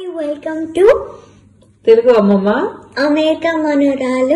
hi welcome to Telugu అమ్మమ్మ America మనరాలు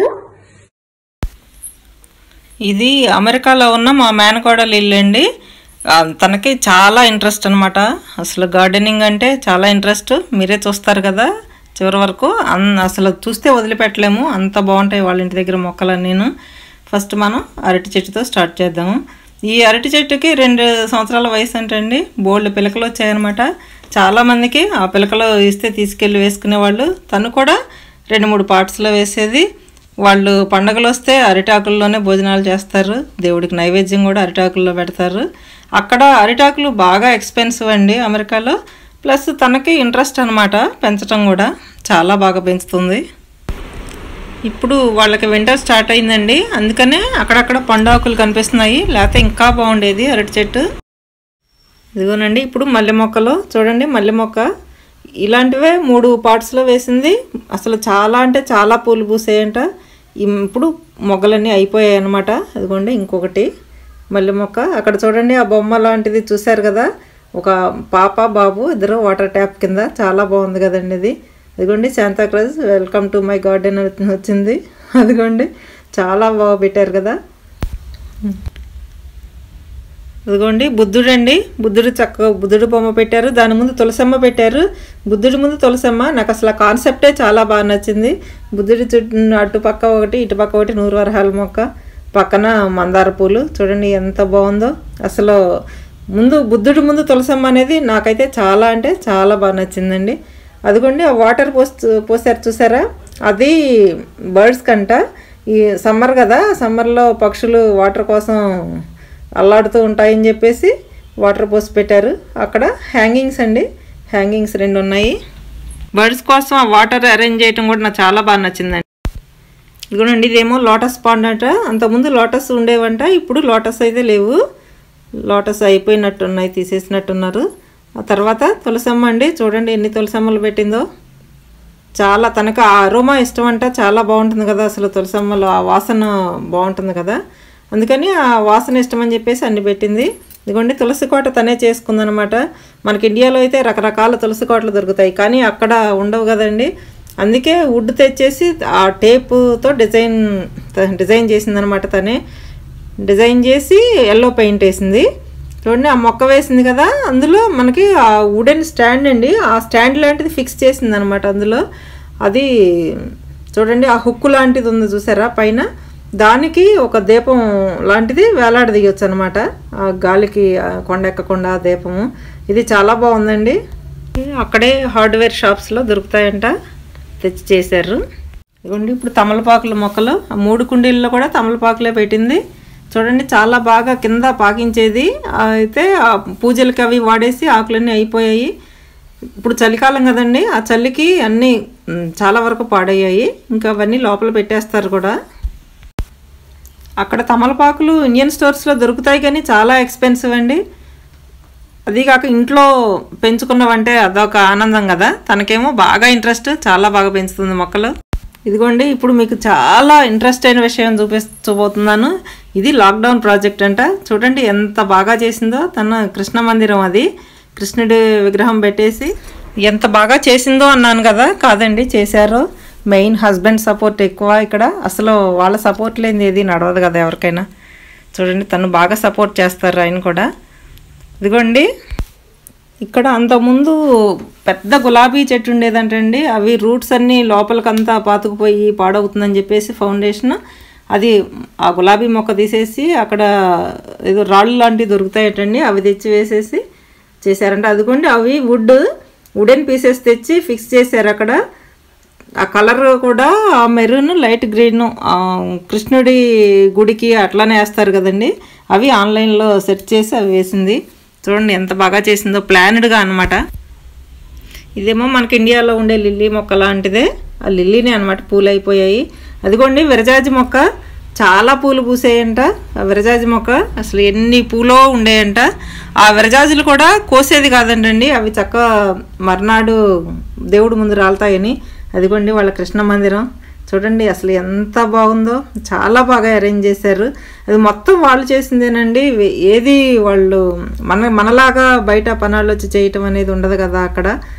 ఇది అమెరికాలో ఉన్న మా మేనకోడలు ఇల్లు అండి ఆ, తనకి చాలా ఇంట్రెస్ట్ అనమాట అసలు గార్డెనింగ్ అంటే చాలా ఇంట్రెస్ట్ మీరే చూస్తారు కదా చివరి వరకు అన్ అసలు చూస్తే వదిలిపెట్టలేము అంత బాగుంటాయి వాళ్ళ ఇంటి దగ్గర మొక్కలు నేను ఫస్ట్ మనం అరటి చెట్టుతో స్టార్ట్ చేద్దాము ఈ అరటి చెట్టుకి రెండు సంవత్సరాల వయసు అంటండి బోల్డ్ పిలకలు వచ్చాయన్నమాట చాలామందికి ఆ పిలకలు ఇస్తే తీసుకెళ్ళి వేసుకునే వాళ్ళు తను కూడా రెండు మూడు పార్ట్స్లో వేసేది వాళ్ళు పండగలు వస్తే అరిటాకుల్లోనే భోజనాలు చేస్తారు దేవుడికి నైవేద్యం కూడా అరిటాకుల్లో పెడతారు అక్కడ అరిటాకులు బాగా ఎక్స్పెన్సివ్ అండి అమెరికాలో ప్లస్ తనకి ఇంట్రెస్ట్ అనమాట పెంచడం కూడా చాలా బాగా పెంచుతుంది ఇప్పుడు వాళ్ళకి వింటర్ స్టార్ట్ అయిందండి అందుకనే అక్కడక్కడ పండాకులు కనిపిస్తున్నాయి లేకపోతే ఇంకా బాగుండేది అరటి చెట్టు ఇదిగోనండి ఇప్పుడు మల్లె మొక్కలు చూడండి మల్లె మొక్క ఇలాంటివే మూడు పార్ట్స్లో వేసింది అసలు చాలా అంటే చాలా పూలు పూసాయంట ఇం- ఇప్పుడు మొగ్గలన్నీ అయిపోయాయి అనమాట అదిగోండి ఇంకొకటి మల్లె మొక్క అక్కడ చూడండి ఆ బొమ్మ లాంటిది చూశారు కదా ఒక పాప బాబు ఇద్దరు వాటర్ ట్యాప్ కింద చాలా బాగుంది కదండి ఇది అదిగోండి శాంతాక్రాజ్ వెల్కమ్ టు మై గార్డెన్ వచ్చింది అదిగోండి చాలా బాగా పెట్టారు కదా ఇదిగోండి బుద్ధుడు అండి బుద్ధుడు చక్కగా బుద్ధుడు బొమ్మ పెట్టారు దాని ముందు తులసమ్మ పెట్టారు బుద్ధుడి ముందు తులసమ్మ నాకు అసలు ఆ కాన్సెప్టే చాలా బాగా నచ్చింది బుద్ధుడి చుట్టూ అటు పక్క ఒకటి ఇటు పక్క ఒకటి నూరు వరహాల మొక్క పక్కన మందార పూలు చూడండి ఎంత బాగుందో అసలు ముందు బుద్ధుడి ముందు తులసమ్మ అనేది నాకైతే చాలా అంటే చాలా బాగా నచ్చిందండి అదిగోండి ఆ వాటర్ పోస్ పోసారు చూసారా అది బర్డ్స్ కంట ఈ సమ్మర్ కదా సమ్మర్లో పక్షులు వాటర్ కోసం అల్లాడుతూ ఉంటాయని చెప్పేసి వాటర్ పోసి పెట్టారు అక్కడ హ్యాంగింగ్స్ అండి హ్యాంగింగ్స్ రెండు ఉన్నాయి బర్డ్స్ కోసం ఆ వాటర్ అరేంజ్ చేయటం కూడా నాకు చాలా బాగా నచ్చిందండి ఇదిగోనండి ఇదేమో లోటస్ పాండ్ అంట అంతకుముందు లోటస్ ఉండేవంట ఇప్పుడు లోటస్ అయితే లేవు లోటస్ అయిపోయినట్టున్నాయి తీసేసినట్టున్నారు ఆ తర్వాత తులసమ్మ అండి చూడండి ఎన్ని తులసమ్మలు పెట్టిందో చాలా తనకు ఆ అరోమా ఇష్టం అంట చాలా బాగుంటుంది కదా అసలు తులసమ్మలో ఆ వాసన బాగుంటుంది కదా అందుకని ఆ వాసన ఇష్టం అని చెప్పేసి అన్ని పెట్టింది ఇదిగోండి తులసి కోట తనే చేసుకుందనమాట మనకి ఇండియాలో అయితే రకరకాల తులసి కోటలు దొరుకుతాయి కానీ అక్కడ ఉండవు కదండి అందుకే వుడ్ తెచ్చేసి ఆ టేపుతో డిజైన్ డిజైన్ చేసిందనమాట తనే డిజైన్ చేసి ఎల్లో పెయింట్ వేసింది చూడండి ఆ మొక్క వేసింది కదా అందులో మనకి ఆ వుడెన్ స్టాండ్ అండి ఆ స్టాండ్ లాంటిది ఫిక్స్ చేసింది అనమాట అందులో అది చూడండి ఆ హుక్కు లాంటిది ఉంది చూసారా పైన దానికి ఒక దీపం లాంటిది వేలాడదీయొచ్చు అనమాట ఆ గాలికి ఆ కొండ ఎక్కకుండా ఆ దీపము ఇది చాలా బాగుందండి అక్కడే హార్డ్వేర్ షాప్స్లో దొరుకుతాయంట తెచ్చి చేశారు ఇదిగోండి ఇప్పుడు తమలపాకుల మొక్కలు ఆ మూడు కుండీల్లో కూడా తమలపాకులే పెట్టింది చూడండి చాలా బాగా కింద పాకించేది ఆ, అయితే ఆ పూజలకి అవి వాడేసి ఆకులన్నీ అయిపోయాయి ఇప్పుడు చలికాలం కదండి ఆ చలికి అన్నీ మ్, చాలా వరకు పాడయ్యాయి ఇంకా అవన్నీ లోపల పెట్టేస్తారు కూడా అక్కడ తమలపాకులు ఇండియన్ స్టోర్స్లో దొరుకుతాయి కానీ చాలా ఎక్స్పెన్సివ్ అండి అది కాక ఇంట్లో పెంచుకున్నవంటే అదొక ఆనందం కదా తనకేమో బాగా ఇంట్రెస్ట్ చాలా బాగా పెంచుతుంది మొక్కలు ఇదిగోండి ఇప్పుడు మీకు చాలా ఇంట్రెస్ట్ అయిన విషయం చూపిస్తూపోతున్నాను ఇది లాక్డౌన్ ప్రాజెక్ట్ అంట చూడండి ఎంత బాగా చేసిందో తన కృష్ణ మందిరం అది కృష్ణుడి విగ్రహం పెట్టేసి ఎంత బాగా చేసిందో అన్నాను కదా కాదండి చేశారు మెయిన్ హస్బెండ్ సపోర్ట్ ఎక్కువ ఇక్కడ అసలు వాళ్ళ సపోర్ట్ లేనిది ఏది నడవదు కదా ఎవరికైనా చూడండి తను బాగా సపోర్ట్ చేస్తారు ఆయన కూడా ఇదిగోండి ఇక్కడ అంతకుముందు పెద్ద గులాబీ చెట్టు ఉండేదంటండి అవి రూట్స్ అన్నీ లోపలికంతా పాతుకుపోయి పాడవుతుందని చెప్పేసి ఫౌండేషన్ అది ఆ గులాబీ మొక్క తీసేసి అక్కడ ఏదో రాళ్ళు లాంటివి దొరుకుతాయటండి అవి తెచ్చి వేసేసి చేశారంట అదిగోండి అవి వుడ్ వుడెన్ పీసెస్ తెచ్చి ఫిక్స్ చేశారు అక్కడ ఆ కలర్ కూడా ఆ మెరూన్ లైట్ గ్రీన్ కృష్ణుడి గుడికి అట్లానే వేస్తారు కదండి అవి ఆన్లైన్లో సెట్ చేసి అవి వేసింది చూడండి ఎంత బాగా చేసిందో ప్లానెడ్గా అనమాట ఇదేమో మనకి ఇండియాలో ఉండే లిల్లీ మొక్క లాంటిదే ఆ లిల్లీనే అనమాట పూలు అయిపోయాయి అదిగోండి విరజాజి మొక్క చాలా పూలు పూసాయంట ఆ విరజాజి మొక్క అసలు ఎన్ని పూలో ఉండేయంట ఆ విరజాజులు కూడా కోసేది కాదంటండి అవి చక్క మర్నాడు దేవుడు ముందు రాలుతాయని అదిగోండి వాళ్ళ కృష్ణ మందిరం చూడండి అసలు ఎంత బాగుందో చాలా బాగా అరేంజ్ చేశారు అది మొత్తం వాళ్ళు చేసిందేనండి వే- ఏది వాళ్ళు మన మనలాగా బయట పనాళ్ళు వచ్చి చేయటం అనేది ఉండదు కదా అక్కడ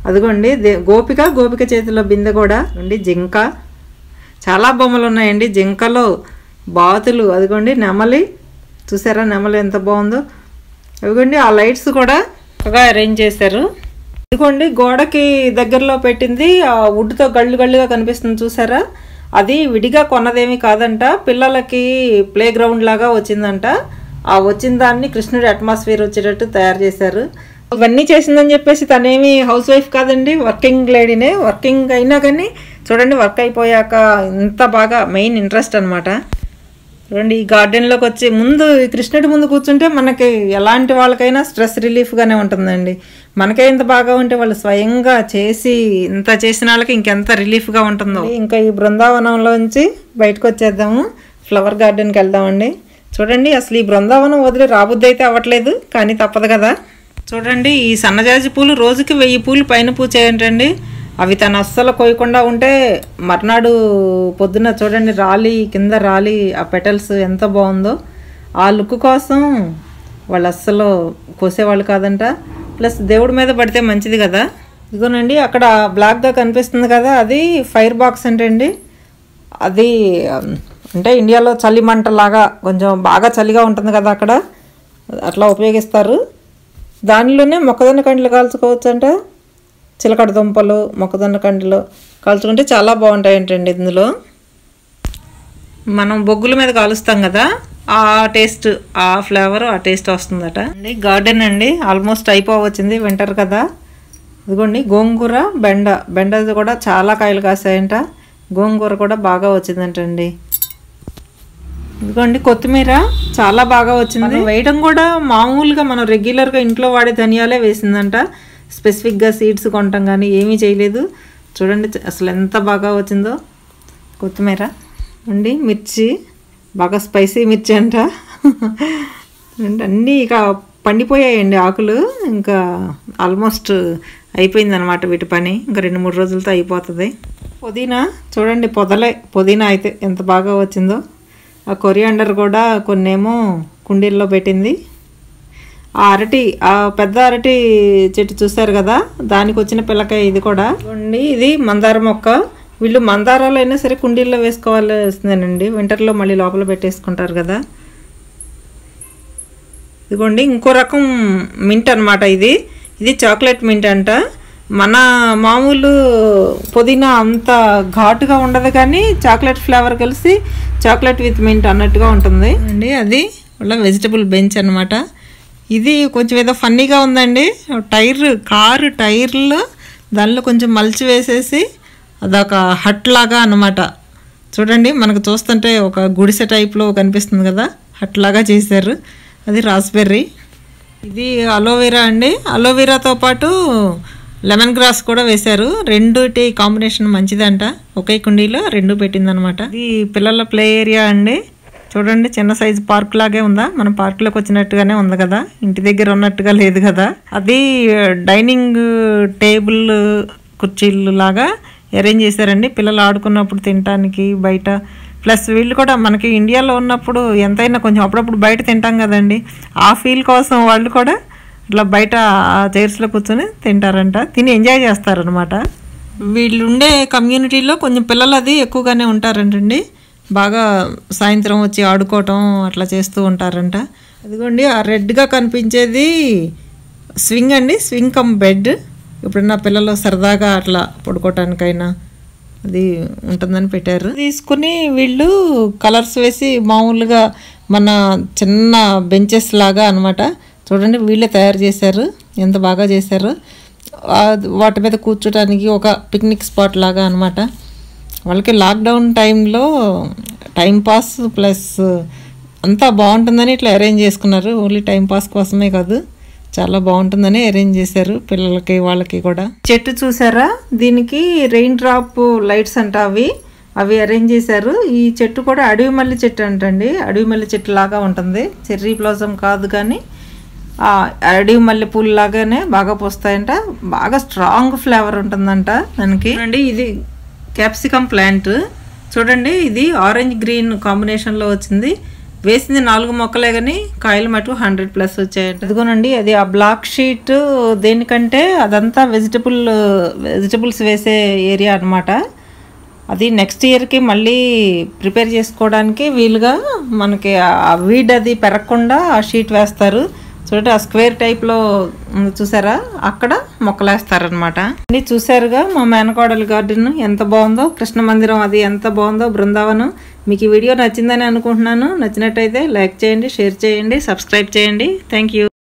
అదిగోండి దే- గోపిక గోపిక చేతిలో బిందె కూడా అండి జింక చాలా బొమ్మలు ఉన్నాయండి జింకలో బాతులు అదిగోండి నెమలి చూసారా నెమలి ఎంత బాగుందో అదిగోండి ఆ లైట్స్ కూడా చక్కగా అరేంజ్ చేశారు ఇదిగోండి గోడకి దగ్గరలో పెట్టింది ఆ వుడ్తో గళ్ళు గళ్ళుగా కనిపిస్తుంది చూసారా అది విడిగా కొన్నదేమీ కాదంట పిల్లలకి ప్లే గ్రౌండ్ లాగా వచ్చిందంట ఆ వచ్చిన దాన్ని కృష్ణుడి అట్మాస్ఫియర్ వచ్చేటట్టు తయారు చేశారు ఇవన్నీ చేసిందని చెప్పేసి తనేమి హౌస్ వైఫ్ కాదండి వర్కింగ్ లేడీనే వర్కింగ్ అయినా కానీ చూడండి వర్క్ అయిపోయాక ఇంత బాగా మెయిన్ ఇంట్రెస్ట్ అనమాట చూడండి ఈ గార్డెన్లోకి వచ్చి ముందు ఈ కృష్ణుడి ముందు కూర్చుంటే మనకి ఎలాంటి వాళ్ళకైనా స్ట్రెస్ రిలీఫ్గానే ఉంటుందండి మనకే ఇంత బాగా ఉంటే వాళ్ళు స్వయంగా చేసి ఇంత చేసిన వాళ్ళకి ఇంకెంత రిలీఫ్గా ఉంటుందో ఇంకా ఈ బృందావనంలోంచి బయటకు వచ్చేద్దాము ఫ్లవర్ గార్డెన్కి వెళ్దామండి చూడండి అసలు ఈ బృందావనం వదిలి రాబుద్ది అయితే అవ్వట్లేదు కానీ తప్పదు కదా చూడండి ఈ సన్నజాజి పూలు రోజుకి వెయ్యి పూలు పైన పూచేయంటండి అవి తను అస్సలు కోయకుండా ఉంటే మర్నాడు పొద్దున చూడండి రాలి కింద రాలి ఆ పెటల్స్ ఎంత బాగుందో ఆ లుక్ కోసం వాళ్ళు అస్సలు కోసేవాళ్ళు కాదంట ప్లస్ దేవుడి మీద పడితే మంచిది కదా ఇదిగోనండి అక్కడ బ్లాక్గా కనిపిస్తుంది కదా అది ఫైర్ బాక్స్ అంటే అండి అది ఉమ్, అంటే ఇండియాలో చలి మంటలాగా కొంచెం బాగా చలిగా ఉంటుంది కదా అక్కడ అట్లా ఉపయోగిస్తారు దానిలోనే మొక్కజొన్న కండ్లు కాల్చుకోవచ్చు అంట చిలకడ దుంపలు మొక్కజొన్న కండ్లు కాల్చుకుంటే చాలా బాగుంటాయంటండి ఇందులో మనం బొగ్గుల మీద కాలుస్తాం కదా ఆ టేస్ట్ ఆ ఫ్లేవర్ ఆ టేస్ట్ వస్తుందట అండి గార్డెన్ అండి ఆల్మోస్ట్ అయిపోవచ్చింది వింటర్ కదా ఇదిగోండి గోంగూర బెండ బెండ కూడా చాలా కాయలు కాసాయంట గోంగూర కూడా బాగా వచ్చిందంటండి ఇదిగోండి కొత్తిమీర చాలా బాగా వచ్చింది వేయడం కూడా మామూలుగా మనం రెగ్యులర్గా ఇంట్లో వాడే ధనియాలే వేసిందంట స్పెసిఫిక్గా సీడ్స్ కొనటం కానీ ఏమీ చేయలేదు చూడండి అసలు ఎంత బాగా వచ్చిందో కొత్తిమీర అండి మిర్చి బాగా స్పైసీ మిర్చి అంట అండ్ అన్నీ ఇక పండిపోయాయండి ఆకులు ఇంకా ఆల్మోస్ట్ అయిపోయిందనమాట వీటి పని ఇంకా రెండు మూడు రోజులతో అయిపోతుంది పుదీనా చూడండి పొదలే పుదీనా అయితే ఎంత బాగా వచ్చిందో ఆ కొరియాండర్ కూడా కొన్నేమో కుండీల్లో పెట్టింది ఆ అరటి ఆ పెద్ద అరటి చెట్టు చూశారు కదా దానికి వచ్చిన పిల్లకాయ ఇది కూడా చూడండి ఇది మందార మొక్క వీళ్ళు మందారాలు అయినా సరే కుండీల్లో వేసుకోవాల్సిందేనండి వింటర్లో మళ్ళీ లోపల పెట్టేసుకుంటారు కదా ఇదిగోండి ఇంకో రకం మింట్ అనమాట ఇది ఇది చాక్లెట్ మింట్ అంట మన మామూలు పుదీనా అంత ఘాటుగా ఉండదు కానీ చాక్లెట్ ఫ్లేవర్ కలిసి చాక్లెట్ విత్ మింట్ అన్నట్టుగా ఉంటుంది అండి అది వాళ్ళ వెజిటబుల్ బెంచ్ అనమాట ఇది కొంచెం ఏదో ఫన్నీగా ఉందండి టైర్ కారు టైర్లో దానిలో కొంచెం మలిచి వేసేసి అదొక హట్ లాగా అనమాట చూడండి మనకు చూస్తుంటే ఒక గుడిసె టైప్లో కనిపిస్తుంది కదా హట్ లాగా చేశారు అది రాస్బెర్రీ ఇది అలోవెరా అండి అలోవెరాతో పాటు లెమన్ గ్రాస్ కూడా వేశారు రెండుటి కాంబినేషన్ మంచిదంట ఒకే కుండీలో రెండు పెట్టిందనమాట ఇది పిల్లల ప్లే ఏరియా అండి చూడండి చిన్న సైజు పార్క్ లాగే ఉందా మనం పార్కులోకి వచ్చినట్టుగానే ఉంది కదా ఇంటి దగ్గర ఉన్నట్టుగా లేదు కదా అది డైనింగ్ టేబుల్ కుర్చీలు లాగా అరేంజ్ చేశారండి పిల్లలు ఆడుకున్నప్పుడు తినడానికి బయట ప్లస్ వీళ్ళు కూడా మనకి ఇండియాలో ఉన్నప్పుడు ఎంతైనా కొంచెం అప్పుడప్పుడు బయట తింటాం కదండి ఆ ఫీల్ కోసం వాళ్ళు కూడా ఇట్లా బయట ఆ చైర్స్లో కూర్చొని తింటారంట తిని ఎంజాయ్ చేస్తారనమాట వీళ్ళు ఉండే కమ్యూనిటీలో కొంచెం పిల్లలు అది ఎక్కువగానే ఉంటారంటండి బాగా సాయంత్రం వచ్చి ఆడుకోవటం అట్లా చేస్తూ ఉంటారంట అదిగోండి ఆ రెడ్గా కనిపించేది స్వింగ్ అండి స్వింగ్ కమ్ బెడ్ ఎప్పుడన్నా పిల్లలు సరదాగా అట్లా పడుకోవటానికైనా అది ఉంటుందని పెట్టారు తీసుకుని వీళ్ళు కలర్స్ వేసి మామూలుగా మన చిన్న బెంచెస్ లాగా అనమాట చూడండి వీళ్ళే తయారు చేశారు ఎంత బాగా చేశారు ఆ వాటి మీద కూర్చోటానికి ఒక పిక్నిక్ స్పాట్ లాగా అనమాట వాళ్ళకి లాక్డౌన్ టైంలో టైం పాస్ ప్లస్ అంతా బాగుంటుందని ఇట్లా అరేంజ్ చేసుకున్నారు ఓన్లీ టైం పాస్ కోసమే కాదు చాలా బాగుంటుందని అరేంజ్ చేశారు పిల్లలకి వాళ్ళకి కూడా చెట్టు చూసారా దీనికి రెయిన్ డ్రాప్ లైట్స్ అంట అవి అవి అరేంజ్ చేశారు ఈ చెట్టు కూడా అడవి మల్లి చెట్టు అంటండి అడవి మల్లి చెట్టు లాగా ఉంటుంది చెర్రీ బ్లాజమ్ కాదు కానీ ఆ అడవి మల్లె పూలు లాగానే బాగా పోస్తాయంట బాగా స్ట్రాంగ్ ఫ్లేవర్ ఉంటుందంట దానికి అండి ఇది క్యాప్సికమ్ ప్లాంట్ చూడండి ఇది ఆరెంజ్ గ్రీన్ కాంబినేషన్లో వచ్చింది వేసింది నాలుగు మొక్కలే కానీ కాయలు మటు హండ్రెడ్ ప్లస్ వచ్చాయంట అదిగోనండి అది ఆ బ్లాక్ షీట్ దేనికంటే అదంతా వెజిటబుల్ వెజిటబుల్స్ వేసే ఏరియా అన్నమాట అది నెక్స్ట్ ఇయర్కి మళ్ళీ ప్రిపేర్ చేసుకోవడానికి వీలుగా మనకి ఆ వీడ్ అది పెరగకుండా ఆ షీట్ వేస్తారు చూడండి ఆ స్క్వేర్ టైప్లో ఉంది చూసారా అక్కడ మొక్కలు వేస్తారనమాట అన్ని చూసారుగా మా మేనకోడలి గార్డెన్ ఎంత బాగుందో కృష్ణ మందిరం అది ఎంత బాగుందో బృందావనం మీకు ఈ వీడియో నచ్చిందని అనుకుంటున్నాను నచ్చినట్టయితే లైక్ చేయండి షేర్ చేయండి సబ్స్క్రైబ్ చేయండి థ్యాంక్ యూ